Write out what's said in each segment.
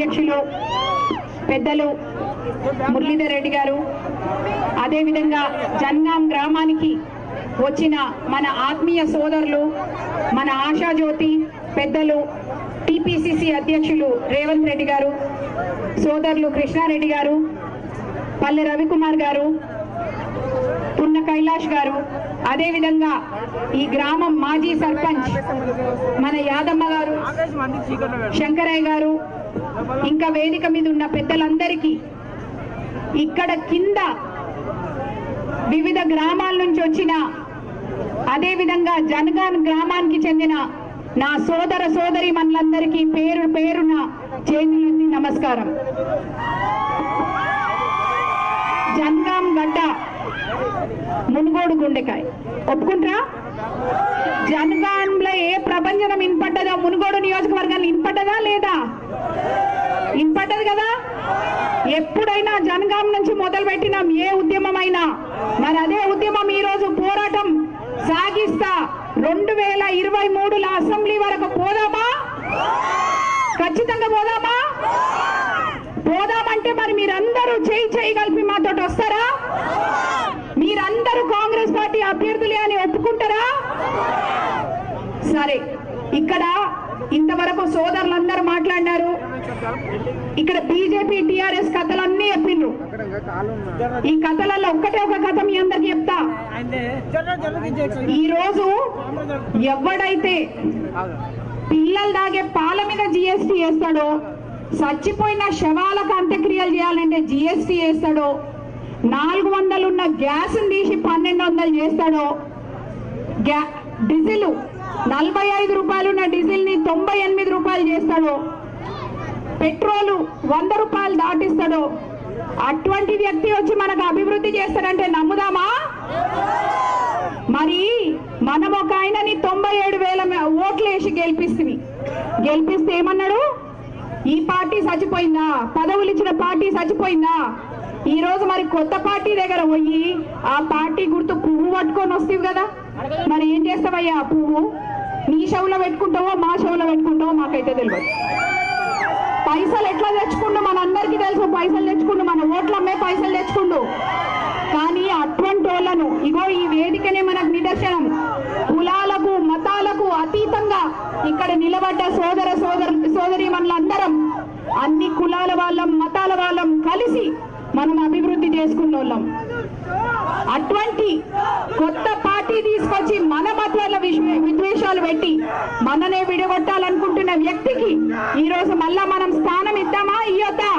అధ్యక్షులు పెద్దలు మురళీధర్ రెడ్డి గారు అదేవిధంగా జన్గాం గ్రామానికి వచ్చిన మన ఆత్మీయ సోదరులు మన ఆశాజ్యోతి పెద్దలు టిపిసిసి అధ్యక్షులు రేవంత్ రెడ్డి గారు సోదరులు కృష్ణారెడ్డి గారు పల్లె రవికుమార్ గారు పున్న కైలాష్ గారు అదేవిధంగా ఈ గ్రామం మాజీ సర్పంచ్ మన యాదమ్మ గారు శంకరయ్య గారు ఇంకా వేదిక మీద ఉన్న పెద్దలందరికీ ఇక్కడ కింద వివిధ గ్రామాల నుంచి వచ్చిన అదేవిధంగా జనగాన్ గ్రామానికి చెందిన నా సోదర సోదరి మనులందరికీ పేరు పేరున చేతులెత్తి నమస్కారం జనగాం గడ్డ మునుగోడు గుండెకాయ ఒప్పుకుంటారా జనగాంలో ఏ ప్రభంజనం ఇన్పడ్డదో మునుగోడు నియోజకవర్గాన్ని ఇన్పడ్డదా లేదా ఇన్పడ్డది కదా ఎప్పుడైనా జనగాం నుంచి మొదలు పెట్టినాం ఏ ఉద్యమమైనా మరి అదే ఉద్యమం ఈ రోజు పోరాటం సాగిస్తా రెండు వేల ఇరవై మూడుల అసెంబ్లీ వరకు పోదామా ఖచ్చితంగా పోదామా పోదామంటే మరి మీరందరూ చేయి చేయి కలిపి మాతో వస్తారా మీరందరూ కాంగ్రెస్ పార్టీ అభ్యర్థులే అని ఒప్పుకుంటారా సరే ఇక్కడ ఇంతవరకు సోదరులందరూ మాట్లాడినారు ఇక్కడ బీజేపీ టిఆర్ఎస్ కథలన్నీ చెప్పిండ్రు ఈ కథలలో ఒక్కటే ఒక కథ మీ అందరికి చెప్తా ఈ రోజు ఎవడైతే పిల్లలు తాగే పాల మీద జిఎస్టీ వేస్తాడో చచ్చిపోయిన శవాలకు అంత్యక్రియలు చేయాలంటే జిఎస్టీ వేస్తాడో నాలుగు వందలు ఉన్న గ్యాస్ తీసి పన్నెండు వందలు చేస్తాడో గ్యా డీజిల్ నలభై ఐదు రూపాయలు ఉన్న డీజిల్ ని తొంభై ఎనిమిది రూపాయలు చేస్తాడో పెట్రోలు వంద రూపాయలు దాటిస్తాడో అటువంటి వ్యక్తి వచ్చి మనకు అభివృద్ధి చేస్తాడంటే నమ్ముదామా మరి మనం ఒక ఆయనని తొంభై ఏడు వేల మే- ఓట్లు వేసి గెలిపిస్తుంది గెలిపిస్తే ఏమన్నాడు ఈ పార్టీ చచ్చిపోయిందా పదవులు ఇచ్చిన పార్టీ చచ్చిపోయిందా ఈ రోజు మరి కొత్త పార్టీ దగ్గర పోయి ఆ పార్టీ గుర్తు పువ్వు పట్టుకొని వస్తావు కదా మరి ఏం చేస్తావయ్యా ఆ పువ్వు నీ షవులో పెట్టుకుంటావో మా షవులో పెట్టుకుంటావో మాకైతే తెలియదు పైసలు ఎట్లా తెచ్చుకుండు మన అందరికీ తెలుసు పైసలు తెచ్చుకుండు మన ఓట్లమ్మే పైసలు తెచ్చుకుండు కానీ అటువంటి వాళ్ళను ఇగో ఈ వేదికనే మనకు నిదర్శనం కులాలకు మతాలకు అతీతంగా ఇక్కడ నిలబడ్డ సోదర సోదరు సోదరి మనలందరం అన్ని కులాల వాళ్ళం మతాల వాళ్ళం కలిసి మనం అభివృద్ధి చేసుకున్న వాళ్ళం అటువంటి కొత్త పార్టీ తీసుకొచ్చి మన మతాల విశ్వ- విద్వేషాలు పెట్టి మననే విడగొట్టాలనుకుంటున్న వ్యక్తికి ఈ రోజు మళ్ళా మనం స్థానం ఇద్దామా ఇయ్యొద్దా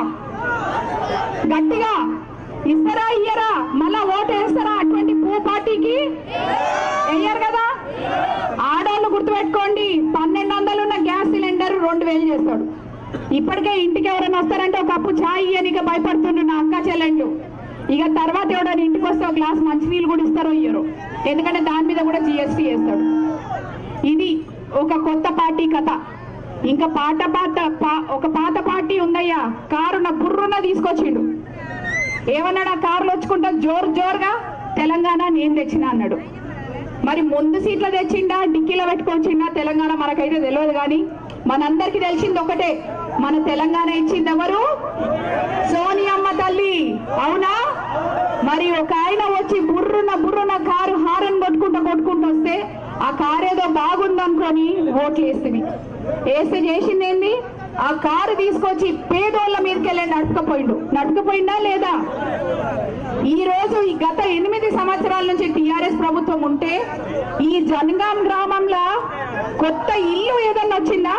గట్టిగా ఇస్తారా ఇయ్యరా మళ్ళా ఓటు వేస్తారా అటువంటి పూ పార్టీకి వేయరు కదా ఆడోళ్ళు గుర్తుపెట్టుకోండి పన్నెండు వందలు ఉన్న గ్యాస్ సిలిండర్ రెండు వేలు చేస్తాడు ఇప్పటికే ఇంటికి ఎవరైనా వస్తారంటే ఒక కప్పు ఛాయ్ ఇయ్యనిక భయపడుతుండ్రు నా అక్క చెల్లెండు ఇక తర్వాత ఎవడైనా ఇంటికి వస్తే ఒక గ్లాస్ మంచినీళ్ళు కూడా ఇస్తారో ఇయ్యరు ఎందుకంటే దాని మీద కూడా జిఎస్టీ వేస్తాడు ఇది ఒక కొత్త పార్టీ కథ ఇంకా పాత పాత పా- ఒక పాత పార్టీ ఉందయ్యా కారున బుర్రున తీసుకొచ్చిండు ఏమన్నాడు ఆ కారులో వచ్చుకుంటా జోరు జోరుగా తెలంగాణ నేను తెచ్చిన అన్నాడు మరి ముందు సీట్లో తెచ్చిండా డిక్కీలో పెట్టుకొచ్చిండా తెలంగాణ మనకైతే తెలియదు కానీ మనందరికి తెలిసింది ఒకటే మన తెలంగాణ ఇచ్చింది ఎవరు సోనియమ్మ తల్లి అవునా మరి ఒక ఆయన వచ్చి బుర్రున బుర్రున కారు హారన్ కొట్టుకుంటూ కొట్టుకుంటూ వస్తే ఆ కారు ఏదో బాగుందనుకొని ఓట్లు వేస్తుంది వేస్తే చేసింది ఏంది ఆ కారు తీసుకొచ్చి పేదోళ్ళ మీదకి వెళ్ళి నడుచుకపోయిండు నడుచుకుపోయిందా లేదా ఈ రోజు ఈ గత ఎనిమిది సంవత్సరాల నుంచి టిఆర్ఎస్ ప్రభుత్వం ఉంటే ఈ జనగాం గ్రామంలో కొత్త ఇల్లు ఏదన్నా వచ్చిందా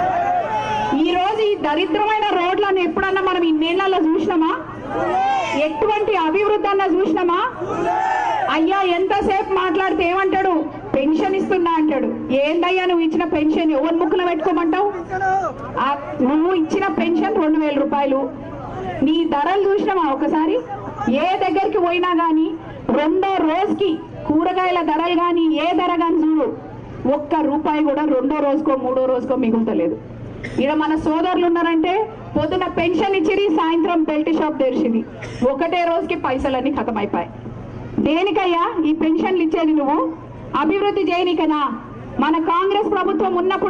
ఈ రోజు ఈ దరిద్రమైన రోడ్లను ఎప్పుడన్నా మనం ఇన్నేళ్లలో చూసినామా ఎటువంటి అభివృద్ధి అన్న చూసినామా అయ్యా ఎంతసేపు మాట్లాడితే ఏమంటాడు పెన్షన్ ఇస్తున్నా అంటాడు ఏందయ్యా నువ్వు ఇచ్చిన పెన్షన్ ఎవరి ముక్కున పెట్టుకోమంటావు ఆ నువ్వు ఇచ్చిన పెన్షన్ రెండు వేల రూపాయలు నీ ధరలు చూసినావా ఒకసారి ఏ దగ్గరికి పోయినా గానీ రెండో రోజుకి కూరగాయల ధరలు గాని ఏ ధర గాని చూడు ఒక్క రూపాయి కూడా రెండో రోజుకో మూడో రోజుకో మిగులుతలేదు ఇక్కడ మన సోదరులు ఉన్నారంటే పొద్దున పెన్షన్ ఇచ్చిరి సాయంత్రం బెల్ట్ షాప్ తెరిచింది ఒకటే రోజుకి పైసలన్నీ ఖతమైపోయాయి దేనికయ్యా ఈ పెన్షన్లు ఇచ్చేది నువ్వు అభివృద్ధి చేయనికనా మన కాంగ్రెస్ ప్రభుత్వం ఉన్నప్పుడు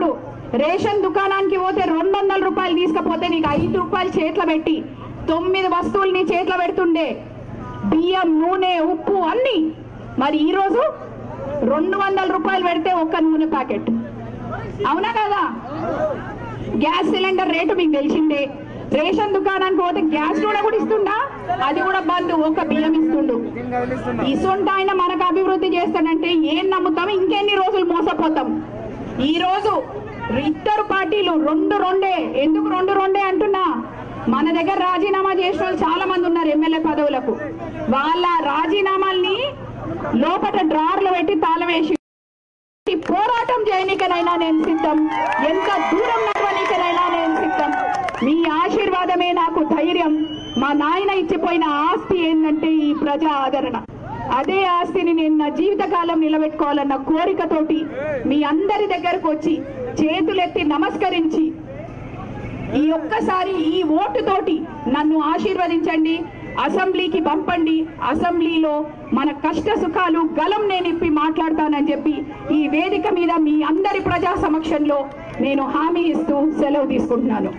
రేషన్ దుకాణానికి పోతే రెండు వందల రూపాయలు తీసుకపోతే నీకు ఐదు రూపాయలు చేతిలో పెట్టి తొమ్మిది వస్తువులు నీ చేతిలో పెడుతుండే బియ్యం నూనె ఉప్పు అన్ని మరి ఈ రోజు రెండు వందల రూపాయలు పెడితే ఒక్క నూనె ప్యాకెట్ అవునా కదా గ్యాస్ సిలిండర్ రేటు మీకు తెలిసిందే రేషన్ దుకాణానికి పోతే గ్యాస్ నూనె కూడా ఇస్తుండా అది కూడా బంద్ ఒక బియ్యం ఇస్తుండు ఇసుంట ఆయన మనకు అభివృద్ధి చేస్తాడంటే ఏం నమ్ముతాం ఇంకెన్ని రోజులు మోసపోతాం ఈ రోజు ఇద్దరు పార్టీలు రెండు రెండే ఎందుకు రెండు రెండే అంటున్నా మన దగ్గర రాజీనామా చేసిన వాళ్ళు చాలా మంది ఉన్నారు ఎమ్మెల్యే పదవులకు వాళ్ళ రాజీనామాల్ని లోపల డ్రార్లు పెట్టి తాళం వేసి ఈ పోరాటం చేయనీకనైనా నేను సిద్ధం ఎంత దూరం నడవనీకనైనా నేను సిద్ధం మీ ఆశీర్వాదమే నాకు ధైర్యం మా నాయన ఇచ్చిపోయిన ఆస్తి ఏంటంటే ఈ ప్రజా ఆదరణ అదే ఆస్తిని నేను నా జీవితకాలం నిలబెట్టుకోవాలన్న కోరికతోటి మీ అందరి దగ్గరకు వచ్చి చేతులెత్తి నమస్కరించి ఈ ఒక్కసారి ఈ ఓటుతోటి నన్ను ఆశీర్వదించండి అసెంబ్లీకి పంపండి అసెంబ్లీలో మన కష్ట సుఖాలు గలం నేను ఇప్పి మాట్లాడతానని చెప్పి ఈ వేదిక మీద మీ అందరి ప్రజా సమక్షంలో నేను హామీ ఇస్తూ సెలవు తీసుకుంటున్నాను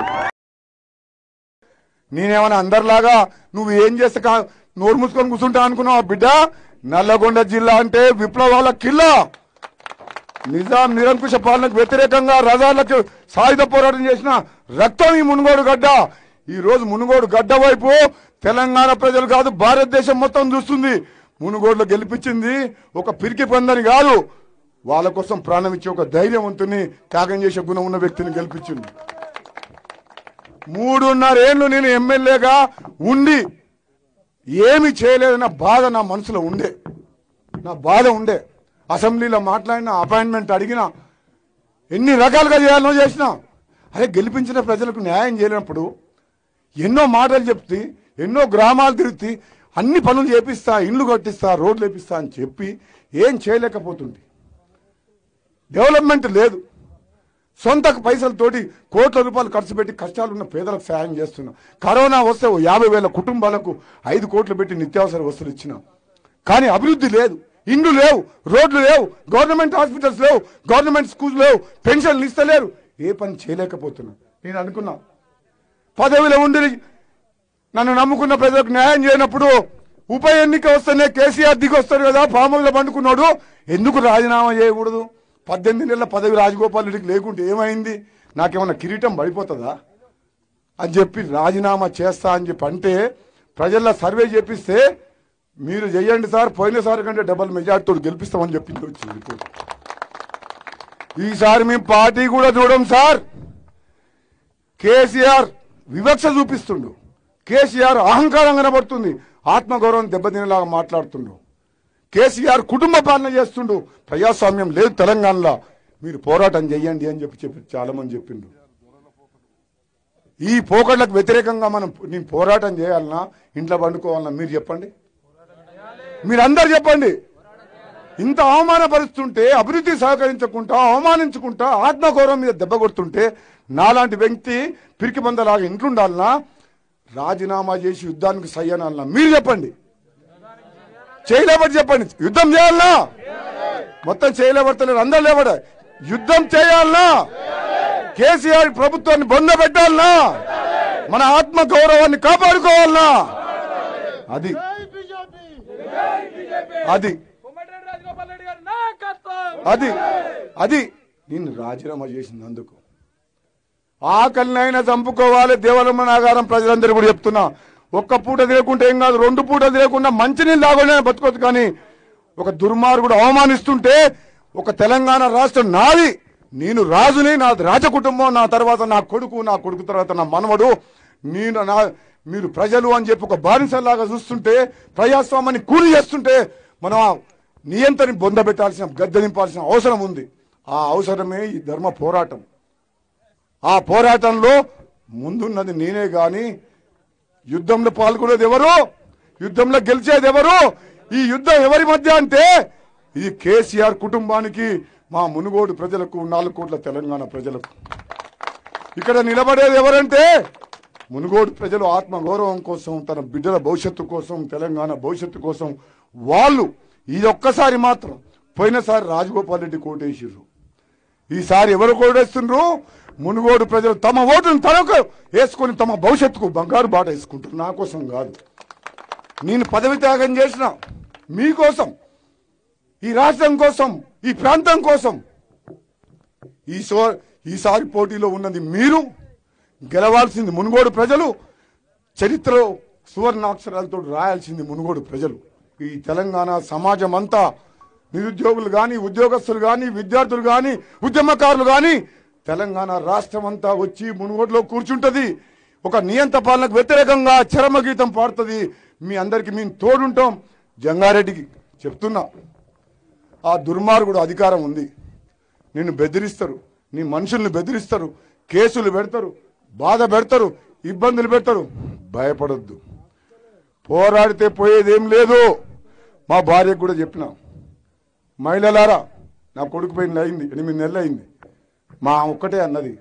నేనేమన్నా అందరిలాగా నువ్వు ఏం చేస్తే కా- నోరు మూసుకొని కూర్చుంటా అనుకున్నావు బిడ్డ నల్లగొండ జిల్లా అంటే విప్లవాల కిల్లా నిజాం నిరంకుశ పాలనకు వ్యతిరేకంగా రజాలకు సాయుధ పోరాటం చేసిన రక్తం ఈ మునుగోడు గడ్డ ఈ రోజు మునుగోడు గడ్డ వైపు తెలంగాణ ప్రజలు కాదు భారతదేశం మొత్తం చూస్తుంది మునుగోడులో గెలిపించింది ఒక పిరికి పందని కాదు వాళ్ళ కోసం ప్రాణం ఇచ్చే ఒక ధైర్యవంతుని త్యాగం చేసే గుణం ఉన్న వ్యక్తిని గెలిపించింది మూడున్నరేళ్లు నేను ఎమ్మెల్యేగా ఉండి ఏమి చేయలేదన్న బాధ నా మనసులో ఉండే నా బాధ ఉండే అసెంబ్లీలో మాట్లాడిన అపాయింట్మెంట్ అడిగిన ఎన్ని రకాలుగా చేయాలనో చేసిన అరే గెలిపించిన ప్రజలకు న్యాయం చేయలేనప్పుడు ఎన్నో మాటలు చెప్తే ఎన్నో గ్రామాలు తిరుగుతి అన్ని పనులు చేపిస్తా ఇండ్లు కట్టిస్తా రోడ్లు వేపిస్తా అని చెప్పి ఏం చేయలేకపోతుంది డెవలప్మెంట్ లేదు సొంత పైసలతోటి కోట్ల రూపాయలు ఖర్చు పెట్టి కష్టాలు ఉన్న పేదలకు సాయం చేస్తున్నాం కరోనా వస్తే ఓ యాభై వేల కుటుంబాలకు ఐదు కోట్లు పెట్టి నిత్యావసర వస్తువులు ఇచ్చినాం కానీ అభివృద్ధి లేదు ఇండ్లు లేవు రోడ్లు లేవు గవర్నమెంట్ హాస్పిటల్స్ లేవు గవర్నమెంట్ స్కూల్స్ లేవు పెన్షన్లు ఇస్తలేరు ఏ పని చేయలేకపోతున్నా నేను అనుకున్నా పదవిలో ఉండి నన్ను నమ్ముకున్న ప్రజలకు న్యాయం చేయనప్పుడు ఉప ఎన్నిక వస్తేనే కేసీఆర్ దిగి వస్తాడు కదా పాముల్లో పండుకున్నాడు ఎందుకు రాజీనామా చేయకూడదు పద్దెనిమిది నెలల పదవి రాజగోపాల్ రెడ్డికి లేకుంటే ఏమైంది నాకేమన్నా కిరీటం పడిపోతుందా అని చెప్పి రాజీనామా చేస్తా అని చెప్పి అంటే ప్రజల్లో సర్వే చేపిస్తే మీరు చెయ్యండి సార్ పోయినసారి కంటే డబల్ మెజార్టీతో గెలిపిస్తామని చెప్పింది వచ్చింది రిపోర్ట్ ఈసారి మేము పార్టీ కూడా చూడం సార్ కేసీఆర్ వివక్ష చూపిస్తుండు కేసీఆర్ అహంకారం కనబడుతుంది ఆత్మగౌరవం దెబ్బతినేలాగా మాట్లాడుతుండు కేసీఆర్ కుటుంబ పాలన చేస్తుండు ప్రజాస్వామ్యం లేదు తెలంగాణలో మీరు పోరాటం చెయ్యండి అని చెప్పి చెప్పి చాలా మంది చెప్పిండు ఈ పోకట్లకు వ్యతిరేకంగా మనం నేను పోరాటం చేయాలన్నా ఇంట్లో పండుకోవాలన్నా మీరు చెప్పండి మీరందరు చెప్పండి ఇంత అవమానపరుస్తుంటే అభివృద్ధి సహకరించకుండా అవమానించుకుంటా ఆత్మగౌరవం మీద దెబ్బ కొడుతుంటే నాలాంటి వ్యక్తి పిరికి బందలాగా ఇంట్లుండాలనా రాజీనామా చేసి యుద్ధానికి సయ్యనాలనా మీరు చెప్పండి చేయలేబట్టి చెప్పండి యుద్ధం చేయాలనా మొత్తం చేయలేబడతలేరు అందరు లేబడ యుద్ధం చేయాలనా కేసీఆర్ ప్రభుత్వాన్ని బొంద పెట్టాలనా మన ఆత్మ గౌరవాన్ని కాపాడుకోవాలనా అది అది కోమటిరెడ్డి రాజగోపాల్ రెడ్డి గారి నాయకత్వం అది అది నేను రాజీనామా చేసినందుకు ఆకలినైనా చంపుకోవాలి దేవలమ్మ నాగారం ప్రజలందరూ కూడా చెప్తున్నా ఒక్క పూట తినకుంటే ఏం కాదు రెండు పూటలు తినకుండా మంచినీళ్ళు తాగొని బతుకోవచ్చు కానీ ఒక దుర్మార్గుడు అవమానిస్తుంటే ఒక తెలంగాణ రాష్ట్రం నాది నేను రాజుని నా రాజ కుటుంబం నా తర్వాత నా కొడుకు నా కొడుకు తర్వాత నా మనవడు నేను నా మీరు ప్రజలు అని చెప్పి ఒక బానిసలాగా చూస్తుంటే ప్రజాస్వామ్యాన్ని కూలి చేస్తుంటే మనం ఆ నియంత్రణ బొందబెట్టాల్సిన గద్దె దింపాల్సిన అవసరం ఉంది ఆ అవసరమే ఈ ధర్మ పోరాటం ఆ పోరాటంలో ముందున్నది నేనే గాని యుద్ధంలో పాల్గొనేది ఎవరు యుద్ధంలో గెలిచేది ఎవరు ఈ యుద్ధం ఎవరి మధ్య అంటే ఇది కేసీఆర్ కుటుంబానికి మా మునుగోడు ప్రజలకు నాలుగు కోట్ల తెలంగాణ ప్రజలకు ఇక్కడ నిలబడేది ఎవరంటే మునుగోడు ప్రజలు ఆత్మ గౌరవం కోసం తన బిడ్డల భవిష్యత్తు కోసం తెలంగాణ భవిష్యత్తు కోసం వాళ్ళు ఇది ఒక్కసారి మాత్రం పోయినసారి రాజగోపాల్ రెడ్డి కోటేసిర్రు ఈసారి ఎవరు కోడేస్తుండ్రు మునుగోడు ప్రజలు తమ ఓటును తనకు వేసుకొని తమ భవిష్యత్తుకు బంగారు బాట వేసుకుంటారు నా కోసం కాదు నేను పదవి త్యాగం చేసిన మీకోసం ఈ రాష్ట్రం కోసం ఈ ప్రాంతం కోసం ఈ సో ఈసారి పోటీలో ఉన్నది మీరు గెలవాల్సింది మునుగోడు ప్రజలు చరిత్రలో సువర్ణాక్షరాలతో రాయాల్సింది మునుగోడు ప్రజలు ఈ తెలంగాణ సమాజం అంతా నిరుద్యోగులు కానీ ఉద్యోగస్తులు కానీ విద్యార్థులు కానీ ఉద్యమకారులు కానీ తెలంగాణ రాష్ట్రం అంతా వచ్చి మునుగోడులో కూర్చుంటది ఒక నియంత పాలనకు వ్యతిరేకంగా చరమగీతం పాడుతుంది మీ అందరికి మేము తోడుంటాం జంగారెడ్డికి చెప్తున్నా ఆ దుర్మార్గుడు అధికారం ఉంది నిన్ను బెదిరిస్తారు నీ మనుషుల్ని బెదిరిస్తారు కేసులు పెడతారు బాధ పెడతారు ఇబ్బందులు పెడతారు భయపడొద్దు పోరాడితే పోయేదేం లేదు మా భార్యకు కూడా చెప్పిన మహిళలారా నా కొడుకు పోయిన అయింది ఎనిమిది నెలలు అయింది మా ఒక్కటే అన్నది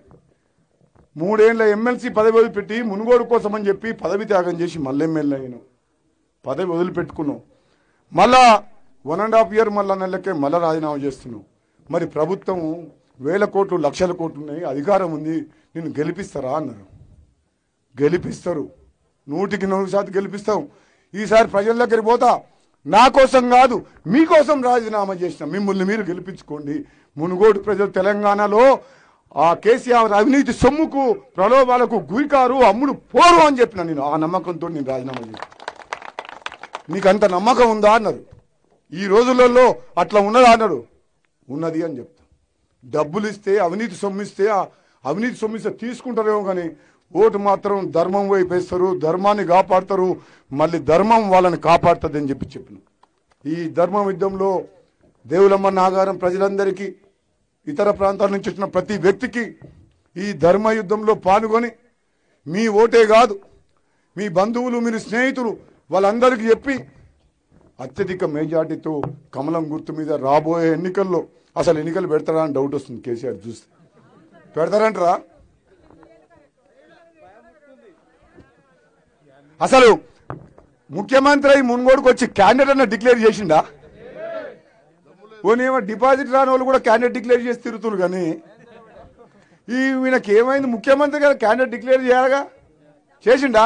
మూడేళ్ల ఎమ్మెల్సీ పదవి వదిలిపెట్టి మునుగోడు కోసం అని చెప్పి పదవి త్యాగం చేసి మళ్ళీ ఎమ్మెల్యే అయినాం పదవి వదిలిపెట్టుకున్నాం మళ్ళా వన్ అండ్ హాఫ్ ఇయర్ మళ్ళా నెలకే మళ్ళా రాజీనామా చేస్తున్నాం మరి ప్రభుత్వం వేల కోట్లు లక్షల కోట్లు ఉన్నాయి అధికారం ఉంది నిన్ను గెలిపిస్తారా అన్నారు గెలిపిస్తారు నూటికి నూరు శాతం గెలిపిస్తాం ఈసారి ప్రజల దగ్గరికి పోతా నా కోసం కాదు మీకోసం రాజీనామా చేసిన మిమ్మల్ని మీరు గెలిపించుకోండి మునుగోడు ప్రజలు తెలంగాణలో ఆ కేసీఆర్ అవినీతి సొమ్ముకు ప్రలోభాలకు గురికారు అమ్ముడు పోరు అని చెప్పిన నేను ఆ నమ్మకంతో నేను రాజీనామా చేసిన నీకు అంత నమ్మకం ఉందా అన్నారు ఈ రోజులలో అట్లా ఉన్నదా అన్నాడు ఉన్నది అని చెప్తా డబ్బులు ఇస్తే అవినీతి సొమ్మిస్తే ఆ అవినీతి సొమ్మిస్తే తీసుకుంటారేమో కానీ ఓటు మాత్రం ధర్మం వైపు వేస్తారు ధర్మాన్ని కాపాడతారు మళ్ళీ ధర్మం వాళ్ళని కాపాడుతుంది అని చెప్పి చెప్పిన ఈ ధర్మ యుద్ధంలో దేవులమ్మ నాగారం ప్రజలందరికీ ఇతర ప్రాంతాల నుంచి వచ్చిన ప్రతి వ్యక్తికి ఈ ధర్మ యుద్ధంలో పాల్గొని మీ ఓటే కాదు మీ బంధువులు మీరు స్నేహితులు వాళ్ళందరికీ చెప్పి అత్యధిక మెజార్టీతో కమలం గుర్తు మీద రాబోయే ఎన్నికల్లో అసలు ఎన్నికలు పెడతారా అని డౌట్ వస్తుంది కేసీఆర్ చూస్తే పెడతారంటారా అసలు ముఖ్యమంత్రి అయి మున్గోడుకు వచ్చి క్యాండిడేట్ అన్న డిక్లేర్ చేసిండా పోనీ ఏమో డిపాజిట్ రాని వాళ్ళు కూడా క్యాండిడేట్ డిక్లేర్ చేసి తిరుగుతున్నారు కానీ ఈ ఈయనకి ఏమైంది ముఖ్యమంత్రి గారు క్యాండిడేట్ డిక్లేర్ చేయాలగా చేసిండా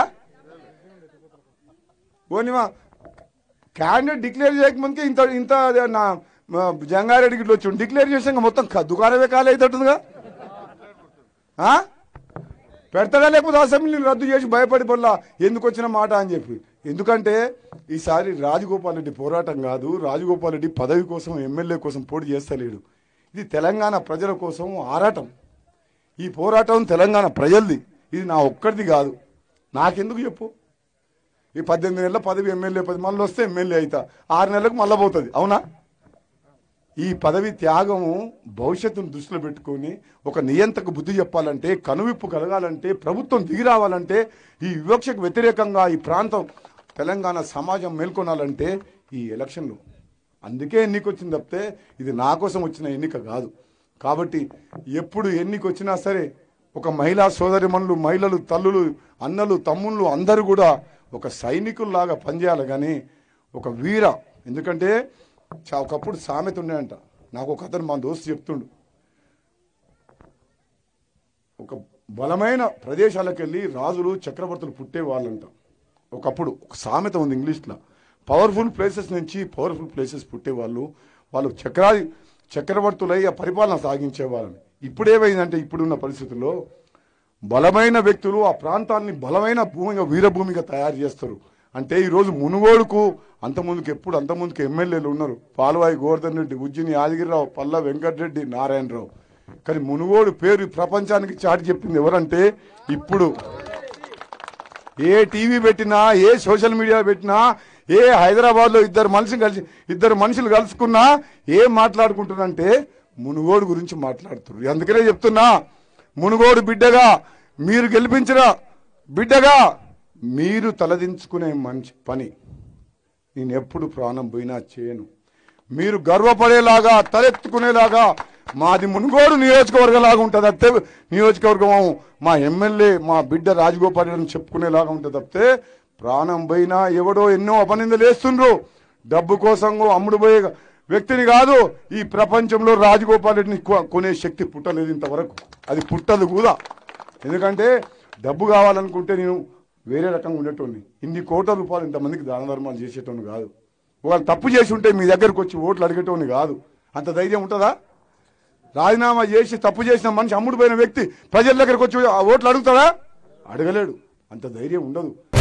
పోనీమా క్యాండిడేట్ డిక్లేర్ చేయకముందుకే ఇంత ఇంత నా మా జంగారెడ్డికి ఇట్లా వచ్చి డిక్లేర్ చేసాక మొత్తం క- దుకాణమే ఖాళీ అవుతుందిగా ఆ? పెడతాడా లేకపోతే అసెంబ్లీని రద్దు చేసి భయపడి పొల్లా ఎందుకు వచ్చిన మాట అని చెప్పి ఎందుకంటే ఈసారి రాజగోపాల్ రెడ్డి పోరాటం కాదు రాజగోపాల్ రెడ్డి పదవి కోసం ఎమ్మెల్యే కోసం పోటీ చేస్తలేడు ఇది తెలంగాణ ప్రజల కోసం ఆరాటం ఈ పోరాటం తెలంగాణ ప్రజలది ఇది నా ఒక్కడిది కాదు నాకెందుకు చెప్పు ఈ పద్దెనిమిది నెలల పదవి ఎమ్మెల్యే పది మళ్ళీ వస్తే ఎమ్మెల్యే అవుతా ఆరు నెలలకు మళ్ళీ పోతుంది అవునా ఈ పదవి త్యాగము భవిష్యత్తును దృష్టిలో పెట్టుకొని ఒక నియంతకు బుద్ధి చెప్పాలంటే కనువిప్పు కలగాలంటే ప్రభుత్వం దిగి రావాలంటే ఈ వివక్షకు వ్యతిరేకంగా ఈ ప్రాంతం తెలంగాణ సమాజం మేల్కొనాలంటే ఈ ఎలక్షన్లు అందుకే ఎన్నిక వచ్చింది తప్పితే ఇది నా కోసం వచ్చిన ఎన్నిక కాదు కాబట్టి ఎప్పుడు ఎన్నిక వచ్చినా సరే ఒక మహిళా సోదరిమణులు మహిళలు తల్లులు అన్నలు తమ్ముళ్ళు అందరూ కూడా ఒక సైనికుల్లాగా పనిచేయాలి కానీ ఒక వీర ఎందుకంటే చా- ఒకప్పుడు సామెత ఉండేయంట నాకు ఒక అతను మా దోస్తు చెప్తుండు ఒక బలమైన ప్రదేశాలకు వెళ్ళి రాజులు చక్రవర్తులు పుట్టే వాళ్ళంట ఒకప్పుడు ఒక సామెత ఉంది ఇంగ్లీష్లో పవర్ఫుల్ ప్లేసెస్ నుంచి పవర్ఫుల్ ప్లేసెస్ పుట్టేవాళ్ళు వాళ్ళు చక్రాది చక్రవర్తులై ఆ పరిపాలన సాగించేవాళ్ళని ఇప్పుడు ఏమైందంటే ఇప్పుడున్న పరిస్థితుల్లో బలమైన వ్యక్తులు ఆ ప్రాంతాన్ని బలమైన భూమిగా వీరభూమిగా తయారు చేస్తారు అంటే ఈరోజు మునుగోడుకు అంతకుముందుకు ఎప్పుడు అంతకుముందుకు ఎమ్మెల్యేలు ఉన్నారు పాల్వాయి గోవర్ధన్ రెడ్డి ఉజ్జిని యాదగిరిరావు పల్ల వెంకటరెడ్డి నారాయణరావు కానీ మునుగోడు పేరు ఈ ప్రపంచానికి చాటి చెప్పింది ఎవరంటే ఇప్పుడు ఏ టీవీ పెట్టినా ఏ సోషల్ మీడియా పెట్టినా ఏ హైదరాబాద్ లో ఇద్దరు మనుషులు కలిసి ఇద్దరు మనుషులు కలుసుకున్నా ఏం మాట్లాడుకుంటున్నారంటే మునుగోడు గురించి మాట్లాడుతున్నారు అందుకనే చెప్తున్నా మునుగోడు బిడ్డగా మీరు గెలిపించిన బిడ్డగా మీరు తలదించుకునే మంచి పని నేను ఎప్పుడు ప్రాణం పోయినా చేయను మీరు గర్వపడేలాగా తలెత్తుకునేలాగా మాది మునుగోడు నియోజకవర్గంలాగా ఉంటుంది తప్పితే నియోజకవర్గం మా ఎమ్మెల్యే మా బిడ్డ రాజగోపాల్ రెడ్డిని చెప్పుకునేలాగా ఉంటుంది తప్పితే ప్రాణం పోయినా ఎవడో ఎన్నో అపనిందలు వేస్తుండ్రు డబ్బు కోసం అమ్ముడు పోయే వ్యక్తిని కాదు ఈ ప్రపంచంలో రాజగోపాల్ రెడ్డిని కొ- కొనే శక్తి పుట్టలేదు ఇంతవరకు అది పుట్టదు కూడా ఎందుకంటే డబ్బు కావాలనుకుంటే నేను వేరే రకంగా ఉండేటోడిని ఇన్ని కోట్ల రూపాయలు ఇంతమందికి దాన ధర్మాలు చేసేటోని కాదు వాళ్ళు తప్పు చేసి ఉంటే మీ దగ్గరకు వచ్చి ఓట్లు అడిగేటోని కాదు అంత ధైర్యం ఉంటుందా రాజీనామా చేసి తప్పు చేసిన మనిషి అమ్ముడు పోయిన వ్యక్తి ప్రజల దగ్గరకు వచ్చి ఆ ఓట్లు అడుగుతాడా అడగలేడు అంత ధైర్యం ఉండదు